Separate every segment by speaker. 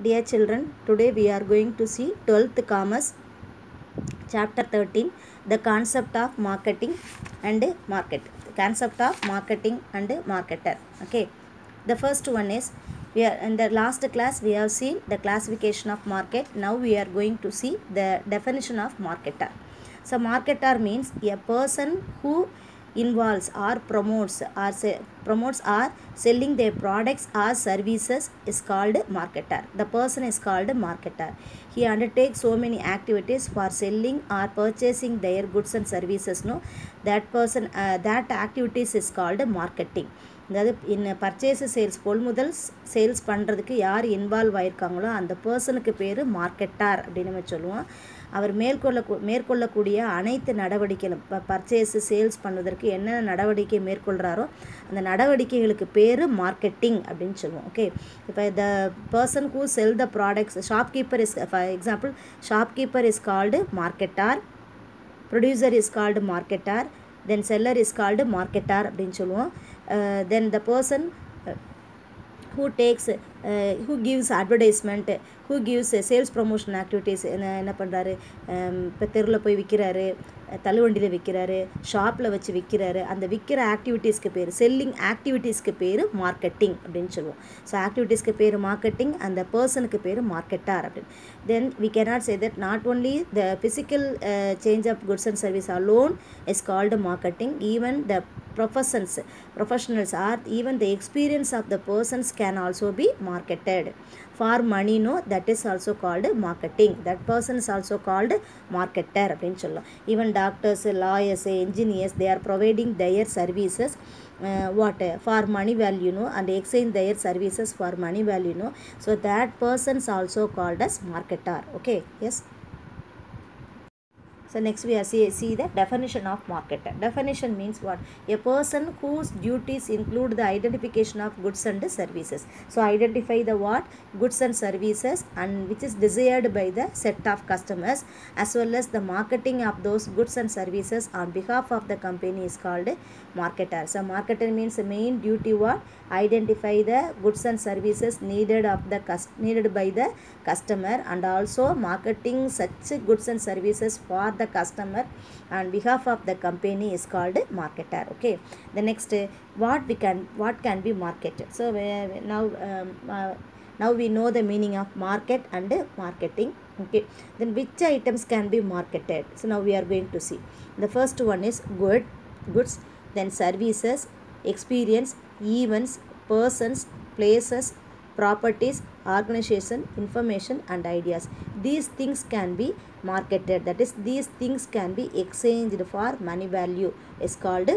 Speaker 1: Dear children, today we are going to see 12th Commerce, chapter 13, the concept of marketing and market. The concept of marketing and marketer. Okay. The first one is we are in the last class we have seen the classification of market. Now we are going to see the definition of marketer. So marketer means a person who involves or promotes or se- promotes or selling their products or services is called marketer the person is called marketer he undertakes so many activities for selling or purchasing their goods and services no that person uh, that activities is called marketing அதாவது in purchase sales கொள்முதல் sales பண்ணுறதுக்கு யார் involve ஆயிருக்காங்களோ அந்த பர்சனுக்கு பேர் marketer அப்படின்னு நம்ம சொல்லுவோம் அவர் மேற்கொள்ள மேற்கொள்ளக்கூடிய அனைத்து நடவடிக்கைகளும் இப்போ பர்ச்சேஸ் சேல்ஸ் பண்ணுவதற்கு என்னென்ன நடவடிக்கை மேற்கொள்கிறாரோ அந்த நடவடிக்கைகளுக்கு பேர் மார்க்கெட்டிங் அப்படின்னு சொல்லுவோம் ஓகே இப்போ the person who sell the products shopkeeper is for example shopkeeper is called marketer producer is called marketer then seller is called marketer அப்படின்னு சொல்லுவோம் then the person who takes uh, who gives advertisement who gives uh, sales promotion activities என்ன என்ன பண்ணுறாரு இப்போ தெருவில் போய் விற்கிறாரு தள்ளுவண்டியில் விற்கிறாரு ஷாப்பில் வச்சு விற்கிறாரு அந்த விற்கிற ஆக்டிவிட்டீஸ்க்கு பேர் செல்லிங் ஆக்டிவிட்டீஸ்க்கு பேர் மார்க்கெட்டிங் அப்படின்னு சொல்லுவோம் ஸோ ஆக்டிவிட்டீஸ்க்கு பேர் மார்க்கெட்டிங் அந்த பர்சனுக்கு பேர் மார்க்கெட்டார் அப்படின்னு then we cannot say that not only the physical change of goods and service alone is called marketing even the professions professionals are even the experience of the persons can also be marketed for money no that is also called marketing that person is also called marketer அப்படின்னு சொல்லலாம் even doctors lawyers engineers they are providing their services uh, what uh, for money value no and exchange their services for money value no so that person is also called as marketer okay yes so next we are see, see the definition of marketer. Definition means what? A person whose duties include the identification of goods and services. So identify the what? Goods and services and which is desired by the set of customers as well as the marketing of those goods and services on behalf of the company is called marketer. So marketer means the main duty what? Identify the goods and services needed of the cust- needed by the customer and also marketing such goods and services for the customer on behalf of the company is called marketer okay the next uh, what we can what can be marketed so uh, now um, uh, now we know the meaning of market and marketing okay then which items can be marketed so now we are going to see the first one is good goods then services experience events persons places properties organization information and ideas these things can be marketed that is these things can be exchanged for money value is called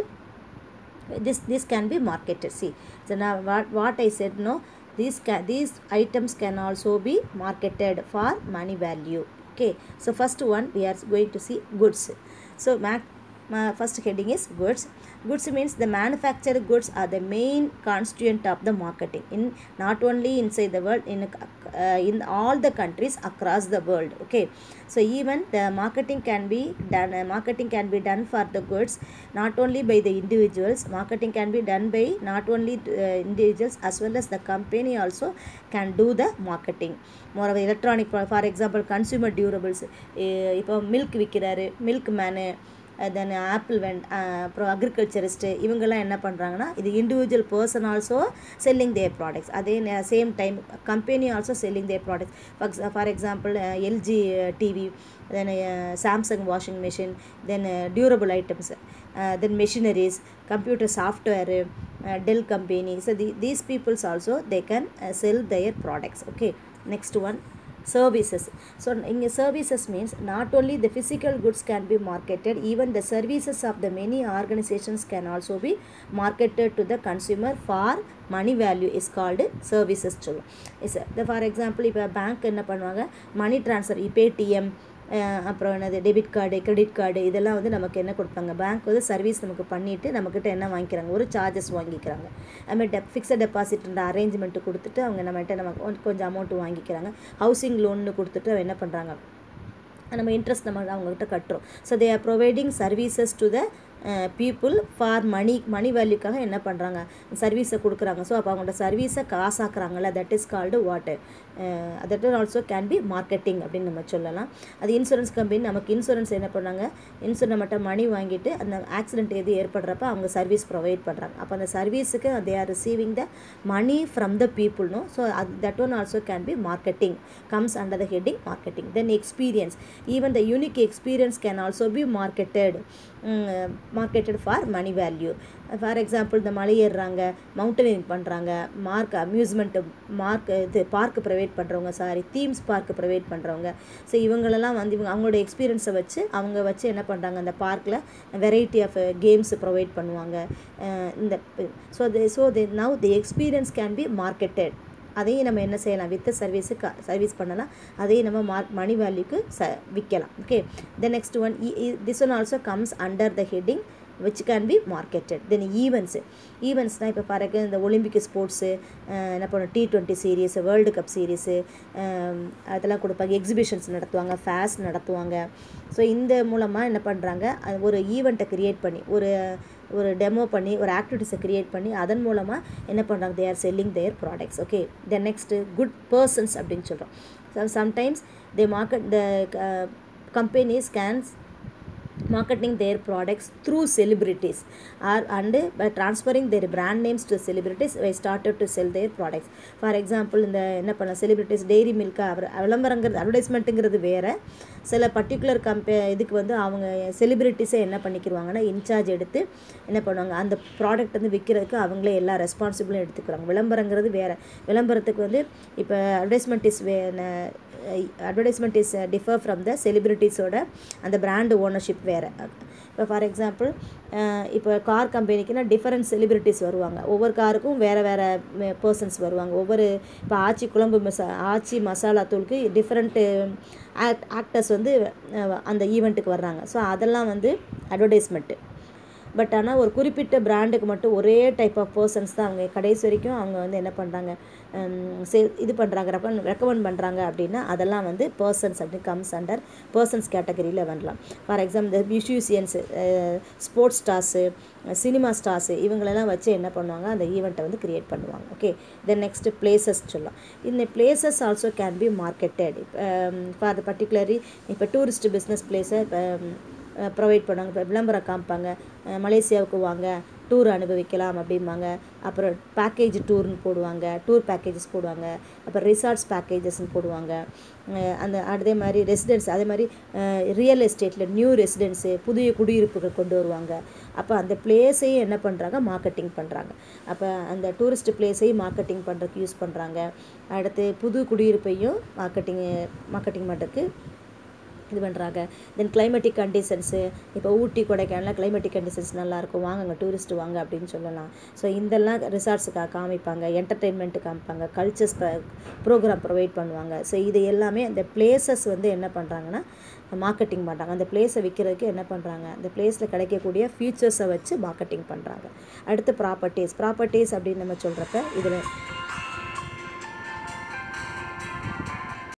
Speaker 1: this this can be marketed see so now what what i said no these can these items can also be marketed for money value okay so first one we are going to see goods so mac my first heading is goods goods means the manufactured goods are the main constituent of the marketing in not only inside the world in uh, in all the countries across the world okay so even the marketing can be done uh, marketing can be done for the goods not only by the individuals marketing can be done by not only uh, individuals as well as the company also can do the marketing moreover electronic for example consumer durables இப்போ milk விற்கிறாரு milk man then apple vend அப்புறம் agriculturist இவங்கெல்லாம் என்ன பண்ணுறாங்கன்னா இது individual person also selling their products அதே same time company also selling their products for example LG TV then Samsung washing machine then durable items then machineries computer software Dell company so the these peoples also they can sell their products okay next one services so in services means not only the physical goods can be marketed even the services of the many organizations can also be marketed to the consumer for money value is called services சொல்லும் is for example இப்போ bank என்ன பண்ணுவாங்க மணி transfer Paytm அப்புறம் என்னது debit card credit card இதெல்லாம் வந்து நமக்கு என்ன கொடுப்பாங்க பேங்க் வந்து சர்வீஸ் நமக்கு பண்ணிவிட்டு நம்மக்கிட்ட என்ன வாங்கிக்கிறாங்க ஒரு சார்ஜஸ் வாங்கிக்கிறாங்க அதுமாதிரி டெப் ஃபிக்ஸட் டெபாசிட்ன்ற அரேஞ்ச்மெண்ட்டு கொடுத்துட்டு அவங்க நம்மகிட்ட நமக்கு கொஞ்சம் அமௌண்ட்டு வாங்கிக்கிறாங்க ஹவுசிங் லோன்னு கொடுத்துட்டு என்ன பண்ணுறாங்க நம்ம இன்ட்ரெஸ்ட் நம்ம அவங்கக்கிட்ட கட்டுறோம் so they are providing services to the people for money money வேல்யூக்காக என்ன பண்ணுறாங்க சர்வீஸை கொடுக்குறாங்க ஸோ அப்போ அவங்களோட சர்வீஸை காசாக்குறாங்கல்ல that is called what that also can be marketing அப்படின்னு நம்ம சொல்லலாம் அது இன்சூரன்ஸ் கம்பெனி நமக்கு இன்சூரன்ஸ் என்ன பண்ணாங்க இன்சூரன்ஸ் நம்மகிட்ட மணி வாங்கிட்டு அந்த ஆக்சிடென்ட் எது ஏற்படுறப்ப அவங்க சர்வீஸ் ப்ரொவைட் பண்ணுறாங்க அப்போ அந்த சர்வீஸுக்கு they are receiving the money from the பீப்புள்னோ ஸோ அது that one also can be marketing comes under the heading marketing then experience even the unique experience can also be marketed marketed for money value for example இந்த மலை ஏறுறாங்க mountaining பண்ணுறாங்க mark amusement mark இது park provide பண்ணுறவங்க sorry themes park provide பண்ணுறவங்க so இவங்களெல்லாம் வந்து இவங்க அவங்களோட எக்ஸ்பீரியன்ஸை வச்சு அவங்க வச்சு என்ன பண்ணுறாங்க அந்த பார்க்கில் வெரைட்டி ஆஃப் கேம்ஸ் ப்ரொவைட் பண்ணுவாங்க இந்த so they so they now the experience can be marketed அதையும் நம்ம என்ன செய்யலாம் வித்த சர்வீஸுக்கு சர்வீஸ் பண்ணலாம் அதையும் நம்ம மார்க் மணி வேல்யூக்கு ச விற்கலாம் okay the next one this one also comes under the heading which can be marketed then events ஈவெண்ட்ஸ்னால் இப்போ ஃபார் எக்ஸாம்பிள் இந்த ஒலிம்பிக் ஸ்போர்ட்ஸு என்ன பண்ணும் T twenty series world cup series அதெல்லாம் கொடுப்பாங்க எக்ஸிபிஷன்ஸ் நடத்துவாங்க ஃபேஸ் நடத்துவாங்க ஸோ இந்த மூலமாக என்ன பண்ணுறாங்க ஒரு ஈவெண்ட்டை க்ரியேட் பண்ணி ஒரு ஒரு டெமோ பண்ணி ஒரு ஆக்டிவிட்டிஸை க்ரியேட் பண்ணி அதன் மூலமாக என்ன பண்ணுறாங்க they are selling their products okay then next good persons அப்படின்னு சொல்கிறோம் sometimes they market the companies cans marketing their products through celebrities or and by transferring their brand names to celebrities they started to sell their products for example இந்த என்ன பண்ண celebrities Dairy மில்கா அவர் விளம்பரங்கிறது அட்வர்டைஸ்மெண்ட்டுங்கிறது வேறு சில பர்டிகுலர் கம்பெ இதுக்கு வந்து அவங்க செலிபிரிட்டிஸே என்ன பண்ணிக்கிடுவாங்கன்னா இன்சார்ஜ் எடுத்து என்ன பண்ணுவாங்க அந்த ப்ராடக்ட் வந்து விற்கிறதுக்கு அவங்களே எல்லா ரெஸ்பான்சிபிளும் எடுத்துக்கிறாங்க விளம்பரங்கிறது வேறு விளம்பரத்துக்கு வந்து இப்போ advertisement is way advertisement is differ from the செலிபிரிட்டிஸோட அந்த பிராண்டு ஓனர்ஷிப் வேறு இப்போ ஃபார் எக்ஸாம்பிள் இப்போ கார் கம்பெனிக்குன்னா டிஃப்ரெண்ட் செலிபிரிட்டிஸ் வருவாங்க ஒவ்வொரு காருக்கும் வேறு வேறு பர்சன்ஸ் வருவாங்க ஒவ்வொரு இப்போ ஆச்சி குழம்பு மசா ஆச்சி மசாலா தூளுக்கு டிஃப்ரெண்ட்டு ஆக்ட் ஆக்டர்ஸ் வந்து அந்த ஈவெண்ட்டுக்கு வர்றாங்க ஸோ அதெல்லாம் வந்து அட்வர்டைஸ்மெண்ட்டு பட் ஆனால் ஒரு குறிப்பிட்ட பிராண்டுக்கு மட்டும் ஒரே டைப் ஆஃப் பர்சன்ஸ் தான் அவங்க கடைசி வரைக்கும் அவங்க வந்து என்ன பண்ணுறாங்க சே இது பண்ணுறாங்க ரெக்கமெண்ட் ரெக்கமெண்ட் பண்ணுறாங்க அப்படின்னா அதெல்லாம் வந்து பர்சன்ஸ் அப்படின்னு கம்ஸ் அண்டர் பர்சன்ஸ் கேட்டகரியில் வரலாம் ஃபார் எக்ஸாம்பிள் இந்த musicians sports stars cinema stars இவங்களெல்லாம் வச்சு என்ன பண்ணுவாங்க அந்த ஈவெண்ட்டை வந்து க்ரியேட் பண்ணுவாங்க ஓகே தென் நெக்ஸ்ட்டு பிளேசஸ் சொல்லலாம் இந்த places also can be marketed for the particularly இப்போ டூரிஸ்ட் பிஸ்னஸ் பிளேஸை இப்போ ப்ரொவைட் பண்ணுவாங்க இப்போ விளம்பரம் காமிப்பாங்க மலேசியாவுக்கு வாங்க டூர் அனுபவிக்கலாம் அப்படிம்பாங்க அப்புறம் பேக்கேஜ் டூர்னு போடுவாங்க டூர் பேக்கேஜஸ் போடுவாங்க அப்புறம் ரிசார்ட்ஸ் பேக்கேஜஸ்ன்னு போடுவாங்க அந்த அதே மாதிரி ரெசிடென்ஸ் அதே மாதிரி ரியல் எஸ்டேட்டில் நியூ ரெசிடென்ஸு புதிய குடியிருப்புகள் கொண்டு வருவாங்க அப்போ அந்த பிளேஸையும் என்ன பண்ணுறாங்க மார்க்கெட்டிங் பண்ணுறாங்க அப்போ அந்த டூரிஸ்ட் பிளேஸையும் மார்க்கெட்டிங் பண்ணுறதுக்கு யூஸ் பண்ணுறாங்க அடுத்து புது குடியிருப்பையும் மார்க்கெட்டிங் மார்க்கெட்டிங் பண்ணுறதுக்கு இது பண்ணுறாங்க தென் கிளைமேட்டிக் கண்டிஷன்ஸு இப்போ ஊட்டி கொடைக்கானல் கிளைமேட்டிக் கண்டிஷன்ஸ் நல்லாயிருக்கும் வாங்க அங்கே டூரிஸ்ட் வாங்க அப்படின்னு சொல்லலாம் ஸோ இதெல்லாம் ரிசார்ட்ஸுக்காக காமிப்பாங்க என்டர்டெயின்மெண்ட்டு காமிப்பாங்க கல்ச்சர்ஸ் ப்ரோக்ராம் ப்ரொவைட் பண்ணுவாங்க ஸோ இது எல்லாமே அந்த பிளேசஸ் வந்து என்ன பண்ணுறாங்கன்னா மார்க்கெட்டிங் பண்ணுறாங்க அந்த பிளேஸை விற்கிறதுக்கு என்ன பண்ணுறாங்க அந்த பிளேஸில் கிடைக்கக்கூடிய ஃபீச்சர்ஸை வச்சு மார்க்கெட்டிங் பண்ணுறாங்க அடுத்து ப்ராப்பர்ட்டிஸ் ப்ராப்பர்ட்டிஸ் அப்படின்னு நம்ம சொல்கிறப்ப இதில்